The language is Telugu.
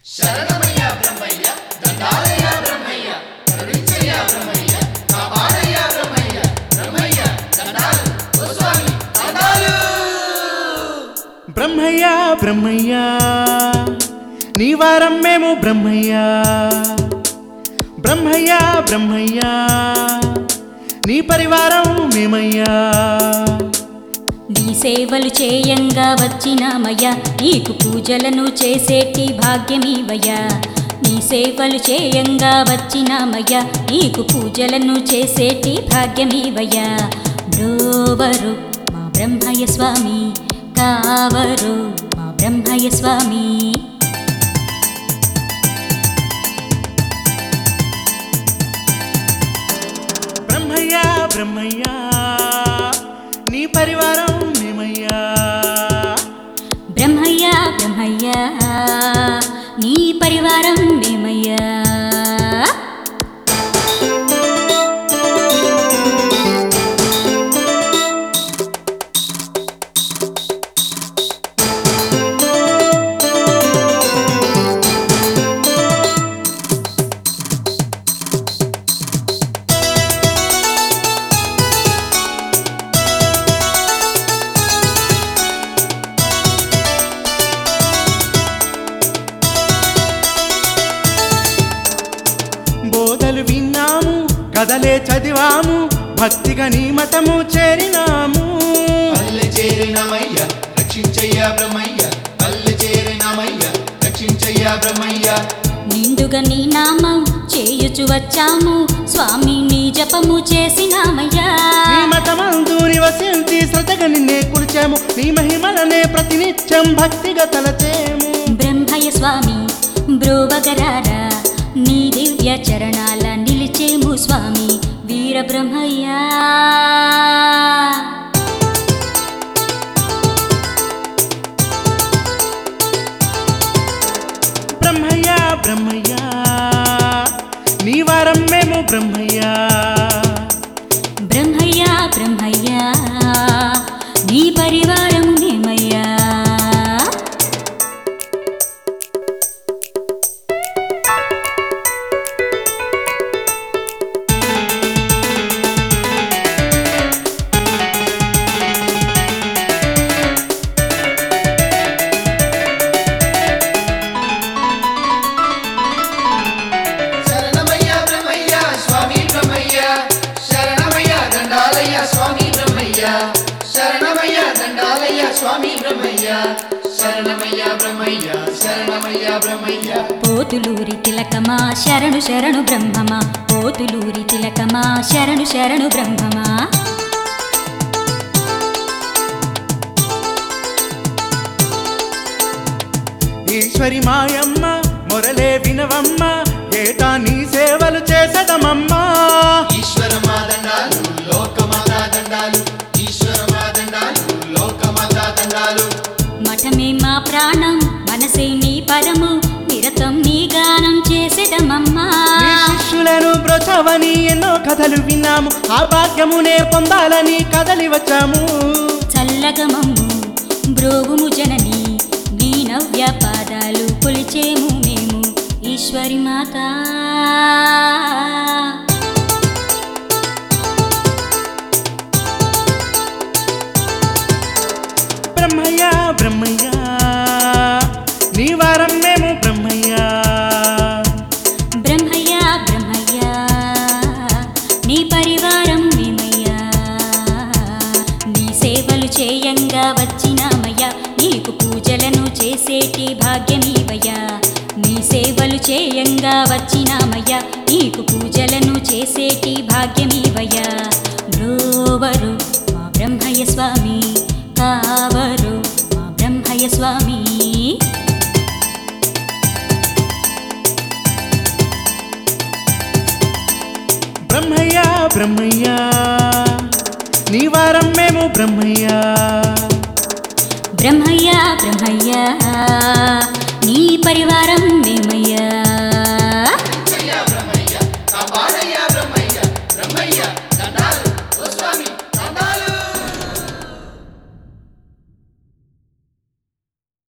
శరణమయ్య బ్రహ్మయ్య దండాలయ్య బ్రహ్మయ్య కరుణించయ్య బ్రహ్మయ్య కాపాడయ్య బ్రహ్మయ్య బ్రహ్మయ్య దండాలు ఓ స్వామి దండాలు బ్రహ్మయ్య బ్రహ్మయ్య నీ వారం మేము బ్రహ్మయ్య బ్రహ్మయ్య బ్రహ్మయ్య నీ పరివారం మేమయ్యా నీ సేవలు చేయంగా వచ్చినామయ్యా నీకు పూజలను చేసేటి భాగ్యమీవయ్యా నీ సేవలు చేయంగా వచ్చినామయ్యా నీకు పూజలను చేసేటి భాగ్యమీవయ్యా బ్రోవరు మా బ్రహ్మయ్య స్వామి కావరు మా బ్రహ్మయ్య స్వామి బ్రహ్మయ్య బ్రహ్మయ్య నీ పరివారం మేమయ్యా బ్రహ్మయ్య బ్రహ్మయ్య నీ పరివారం మేమయ్యా బోధలు విన్నాము కథలే చదివాము భక్తిగా నీ మతము చేరినాము పల్లె చేరినమయ్య రక్షించయ్య బ్రహ్మయ్య పల్లె చేరినమయ్య రక్షించయ్య బ్రహ్మయ్య నిండుగా నీ నామం చేయుచు వచ్చాము స్వామి నీ జపము చేసినామయ్యా నీ మతమందు నివసించి శ్రద్ధగా నిన్నే కులిచాము నీ మహిమలనే ప్రతినిత్యం భక్తిగా తలచేము బ్రహ్మయ్య స్వామి బ్రోవగరారా నీ దివ్య చరణాల నిలిచేము స్వామి వీర బ్రహ్మయ్యా బ్రహ్మయ్య బ్రహ్మయ్య నీ వారం మేము బ్రహ్మయ్యా బ్రహ్మయ్య బ్రహ్మయ్య నీ పరివారం మేమయ్యా శరణమయ్య బ్రహ్మయ్య స్వామి బ్రహ్మయ్య శరణమయ్య దండాలయ్య స్వామి బ్రహ్మయ్య శరణమయ్య దండాలయ్య స్వామి బ్రహ్మయ్య శరణమయ్య బ్రహ్మయ్య శరణమయ్య బ్రహ్మయ్య పోతులూరి తిలకమా శరణు శరణు బ్రహ్మమా పోతులూరి తిలకమా శరణు శరణు బ్రహ్మమా ఈశ్వరి మాయమ్మ మొరలే వినవమ్మ ఏటా నీ సేవలు చేసదమమ్మా ఈశ్వర మా దండాలు లోకమాత దండాలు ఈశ్వర మా దండాలు లోకమాత దండాలు మఠమే మా ప్రాణం మనసే నీ పదము నిరతం నీ గానం చేసేదమమ్మా నీ శిష్యులను బ్రోచవని ఎన్నో కథలు విన్నాము ఆ భాగ్యమునే పొందాలని కదలి వచ్చాము చల్లగమమ్ము బ్రోగుము జనని నీ నవ్య పాదాలు కొలిచేము మేము ఈశ్వరి మాత బ్రహ్మయ్య బ్రహ్మయ్య నీ వారం మేము బ్రహ్మయ్యా బ్రహ్మయ్య బ్రహ్మయ్య నీ పరివారం మేమయ్యా నీ సేవలు చేయంగా వచ్చినామయ్యా నీకు పూజలను చేసేటి భాగ్యమీవయ్యా నీ సేవలు చేయంగా వచ్చినామయ్యా నీకు పూజలను చేసేటి భాగ్యమీవయ్యా బ్రోవరు మా బ్రహ్మయ్య స్వామి కావరు మా బ్రహ్మయ్య స్వామి బ్రహ్మయ్య బ్రహ్మయ్య నీ వారం మేము బ్రహ్మయ్యా బ్రహ్మయ్య బ్రహ్మయ్య నీ పరివారం మేమయ్యా